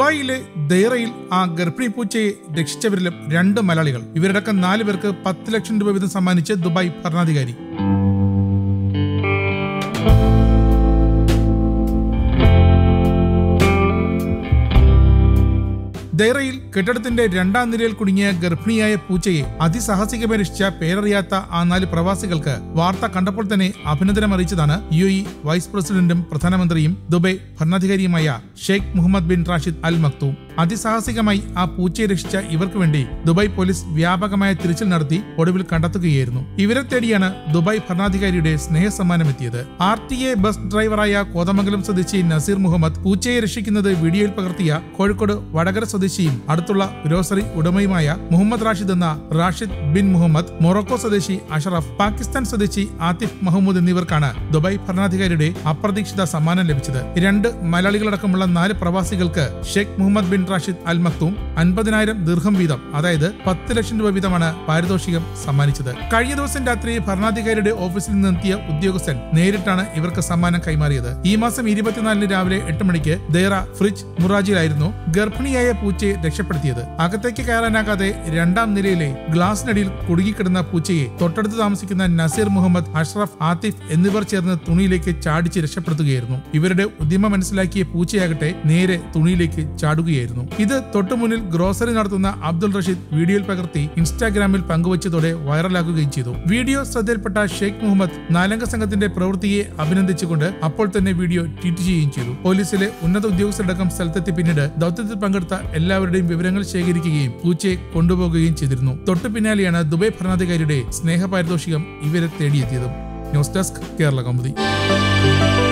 ദുബായിലെ ദൈറയിൽ ആ ഗർഭിണി പൂച്ചയെ രക്ഷിച്ചവരിലും രണ്ട് മലയാളികൾ ഇവരടക്കം നാല് പേർക്ക് പത്ത് ലക്ഷം രൂപ വീതം സമ്മാനിച്ച് ദുബായ് ഭരണാധികാരി ദൈറയിൽ കെട്ടിടത്തിന്റെ രണ്ടാം നിലയിൽ കുടുങ്ങിയ ഗർഭിണിയായ പൂച്ചയെ അതിസാഹസികമായി രക്ഷിച്ച പേരറിയാത്ത ആ നാല് പ്രവാസികൾക്ക് വാർത്ത കണ്ടപ്പോൾ തന്നെ അഭിനന്ദനം അറിയിച്ചതാണ് യു ഇ വൈസ് പ്രസിഡന്റും പ്രധാനമന്ത്രിയും ദുബൈ ഭരണാധികാരിയുമായ Sheikh Mohammed bin Rashid Al Maktoum അതിസാഹസികമായി ആ പൂച്ചയെ രക്ഷിച്ച ഇവർക്ക് വേണ്ടി ദുബായ് പോലീസ് വ്യാപകമായ തിരച്ചിൽ നടത്തി ഒടുവിൽ കണ്ടെത്തുകയായിരുന്നു ഇവരെ തേടിയാണ് ദുബായ് ഭരണാധികാരിയുടെ സ്നേഹസമ്മാനം എത്തിയത് ആർ ടി എ ബസ് ഡ്രൈവറായ കോതമംഗലം സ്വദേശി നസീർ മുഹമ്മദ് പൂച്ചയെ രക്ഷിക്കുന്നത് വീഡിയോയിൽ പകർത്തിയ കോഴിക്കോട് വടകര സ്വദേശിയും അടുത്തുള്ള ഗ്രോസറി ഉടമയുമായ മുഹമ്മദ് റാഷിദ് എന്ന റാഷിദ് ബിൻ മുഹമ്മദ് മൊറോക്കോ സ്വദേശി അഷറഫ് പാകിസ്ഥാൻ സ്വദേശി ആതിഫ് മഹമ്മൂദ് എന്നിവർക്കാണ് ദുബായ് ഭരണാധികാരിയുടെ അപ്രതീക്ഷിത സമ്മാനം ലഭിച്ചത് രണ്ട് മലയാളികളടക്കമുള്ള നാല് പ്രവാസികൾക്ക് Sheikh Mohammed bin Rashid Al Maktoum അൻപതിനായിരം ദീർഘം വീതം അതായത് പത്ത് ലക്ഷം രൂപ വീതമാണ് പാരിതോഷികം സമ്മാനിച്ചത് കഴിഞ്ഞ ദിവസം രാത്രി ഭരണാധികാരിയുടെ ഓഫീസിൽ നിന്നെത്തിയ ഉദ്യോഗസ്ഥൻ നേരിട്ടാണ് ഇവർക്ക് സമ്മാനം കൈമാറിയത് ഈ മാസം ഇരുപത്തിനാലിന് രാവിലെ എട്ട് മണിക്ക് ദേറ ഫ്രിഡ്ജ് മുറാജിലായിരുന്നു ഗർഭിണിയായ പൂച്ചയെ രക്ഷപ്പെടുത്തിയത് അകത്തേക്ക് കയറാനാകാതെ രണ്ടാം നിലയിലെ ഗ്ലാസിനടിയിൽ കുടുങ്ങിക്കിടന്ന പൂച്ചയെ തൊട്ടടുത്ത് താമസിക്കുന്ന നസീർ മുഹമ്മദ് അഷ്റഫ് ആതിഫ് എന്നിവർ ചേർന്ന് തുണിയിലേക്ക് ചാടിച്ച് രക്ഷപ്പെടുത്തുകയായിരുന്നു ഇവരുടെ ഉദ്യമം മനസ്സിലാക്കിയ പൂച്ചയാകട്ടെ നേരെ തുണിയിലേക്ക് ചാടുകയായിരുന്നു ഇത് തൊട്ടുമുന്നിൽ ഗ്രോസറി നടത്തുന്ന അബ്ദുൾ റഷീദ് വീഡിയോയിൽ പകർത്തി ഇൻസ്റ്റാഗ്രാമിൽ പങ്കുവച്ചതോടെ വൈറലാക്കുകയും ചെയ്തു വീഡിയോ ശ്രദ്ധയിൽപ്പെട്ട ഷെയ്ഖ് മുഹമ്മദ് നാലംഗ സംഘത്തിന്റെ പ്രവൃത്തിയെ അഭിനന്ദിച്ചുകൊണ്ട് അപ്പോൾ തന്നെ വീഡിയോ ട്വീറ്റ് ചെയ്യുകയും ചെയ്തു പോലീസിലെ ഉന്നത ഉദ്യോഗസ്ഥരടക്കം സ്ഥലത്തെത്തി പിന്നീട് ദൗത്യത്തിൽ പങ്കെടുത്ത എല്ലാവരുടെയും വിവരങ്ങൾ ശേഖരിക്കുകയും പൂച്ചയെ കൊണ്ടുപോകുകയും ചെയ്തിരുന്നു തൊട്ടു പിന്നാലെയാണ് ദുബായ് ഭരണാധികാരിയുടെ സ്നേഹപാരിതോഷികം ഇവരെ തേടിയെത്തിയതും ന്യൂസ് ഡെസ്ക് കേരള കൗമുദി